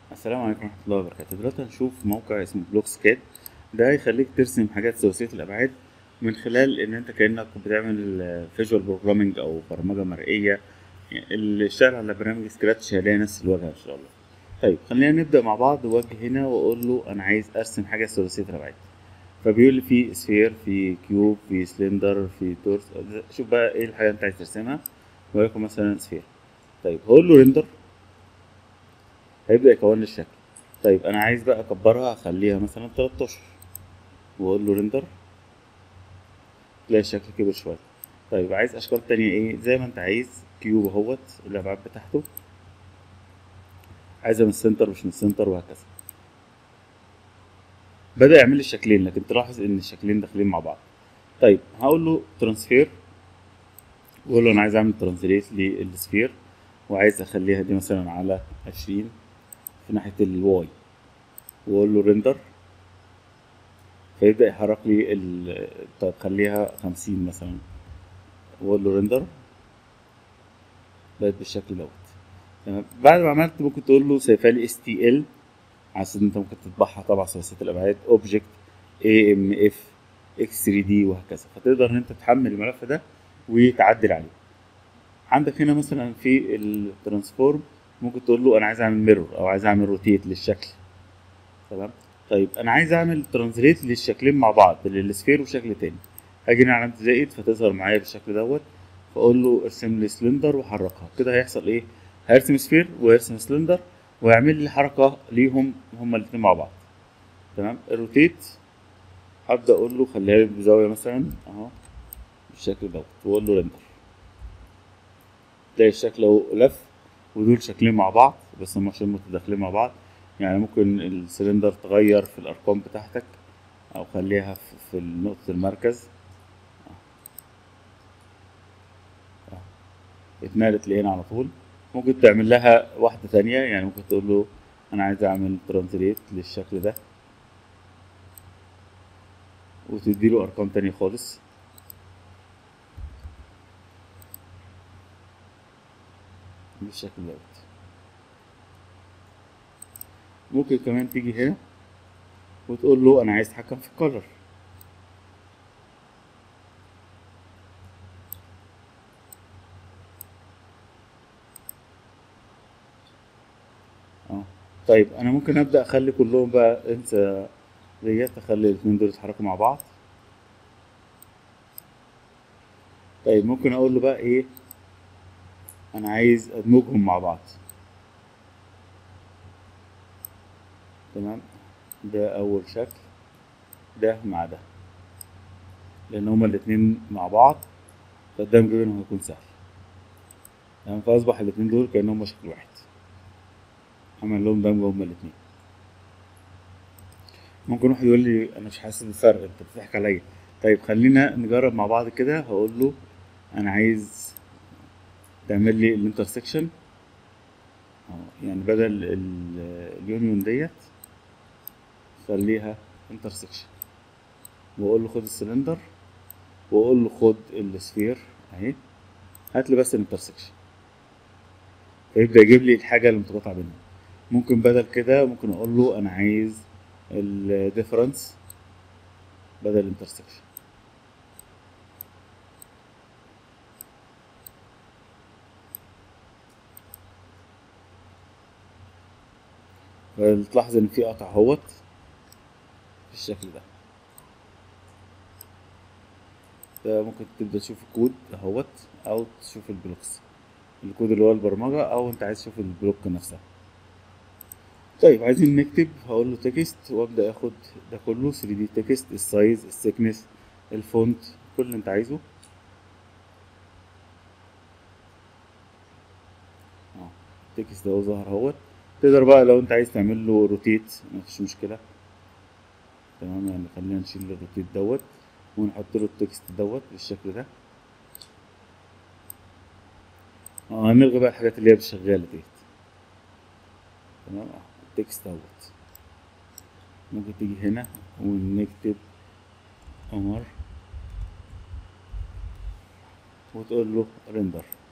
السلام عليكم ورحمة الله وبركاته دلوقتي هنشوف موقع اسمه بلوك سكات ده هيخليك ترسم حاجات ثلاثية الأبعاد من خلال إن أنت كأنك بتعمل فيجوال بروجرامينج أو برمجة مرئية يعني اللي اشتغل على برنامج سكراتش هيلاقي نفس الواجهة إن شاء الله طيب خلينا نبدأ مع بعض وجه هنا وأقول له أنا عايز أرسم حاجة ثلاثية الأبعاد فبيقول لي في سفير في كيوب في سلندر في تورس شوف بقى إيه الحاجة اللي أنت عايز ترسمها وليكن مثلا سفير طيب هقول له ريندر هيبدأ يكون لي الشكل طيب انا عايز بقى اكبرها اخليها مثلا 13 واقول له ريندر تلاقي الشكل كبر شويه طيب عايز اشكال تانية ايه زي ما انت عايز كيوب اهوت الابعاد بتاعته عايزها من السنتر مش من السنتر وهكذا بدأ يعمل لي الشكلين لكن تلاحظ ان الشكلين داخلين مع بعض طيب هقول له ترانسفير واقول له انا عايز اعمل ترانسليت للسفير وعايز اخليها دي مثلا على عشرين في ناحية الواي واقول له ريندر فيبدأ يحرك لي ال... طيب خليها خمسين مثلا واقول له ريندر بقت بالشكل دوت تمام بعد ما عملت ممكن تقول له سيفها لي اس تي ال عشان انت ممكن تطبعها طبعا ثلاثية الابعاد اوبجكت اي ام اف اكس 3 دي وهكذا فتقدر ان انت تحمل الملف ده وتعدل عليه عندك هنا مثلا في الترانسفورم ممكن تقول له انا عايز اعمل ميرور او عايز اعمل روتيت للشكل تمام طيب انا عايز اعمل ترانزليت للشكلين مع بعض للسفير وشكل تاني هاجي هنا علامة زائد فتظهر معايا بالشكل دوت فاقول له ارسم لي سلندر وحركها كده هيحصل ايه هيرسم سفير ويرسم سلندر ويعمل لي حركة ليهم هما الاتنين مع بعض تمام الروتيت هبدأ اقول له خليها لي بزاوية مثلا اهو بالشكل دوت واقول له ريندر تلاقي الشكل اهو لف ودول شكلين مع بعض بس هم عشان متداخلين مع بعض يعني ممكن السلندر تغير في الارقام بتاعتك او خليها في نقطة المركز اتنقلت لهنا على طول ممكن تعمل لها واحدة تانية يعني ممكن تقول له انا عايز اعمل ترانزليت للشكل ده وتديله ارقام تانية خالص بالشكل دوت ممكن كمان تيجي هنا وتقول له انا عايز اتحكم في الكلر اه طيب انا ممكن ابدا اخلي كلهم بقى انسى ديت اخلي الاثنين دول يتحركوا مع بعض طيب ممكن اقول له بقى ايه انا عايز ادمجهم مع بعض تمام ده اول شكل ده مع ده لان هما الاتنين مع بعض فالدمج بينهم هيكون سهل تمام فاصبح الاتنين دول كانهم هما شكل واحد عمل لهم دمج هما الاتنين ممكن واحد يقول لي انا مش حاسس بالفرق انت بتضحك عليا طيب خلينا نجرب مع بعض كده هقول له انا عايز تعمل لي الانترسكشن يعني بدل اليونيون ديت خليها انترسكشن واقول له خد السلندر واقول له خد السفير اهي هات لي بس الانترسكشن فيبدا يجيب لي الحاجه اللي متقاطعه بينهم ممكن بدل كده ممكن اقول له انا عايز الديفرنس بدل الانترسكشن تلاحظ ان في قطع اهوت بالشكل ده ده ممكن تبدا تشوف الكود اهوت او تشوف البلوكس الكود اللي هو البرمجه او انت عايز تشوف البلوك نفسها طيب عايزين نكتب هقول له تكست وابدا اخد ده كله 3 دي تكست السايز السيكنس الفونت كل اللي انت عايزه اه التكست ده ظهر اهوت تقدر بقى لو انت عايز تعمل له روتيت مفيش مشكلة تمام يعني خلينا نشيل الروتيت دوت ونحط له التكست دوت بالشكل ده اه هنلغي بقى الحاجات اللي هي بالشغالة ديت تمام اه التكست دوت ممكن تيجي هنا ونكتب عمر وتقول له ريندر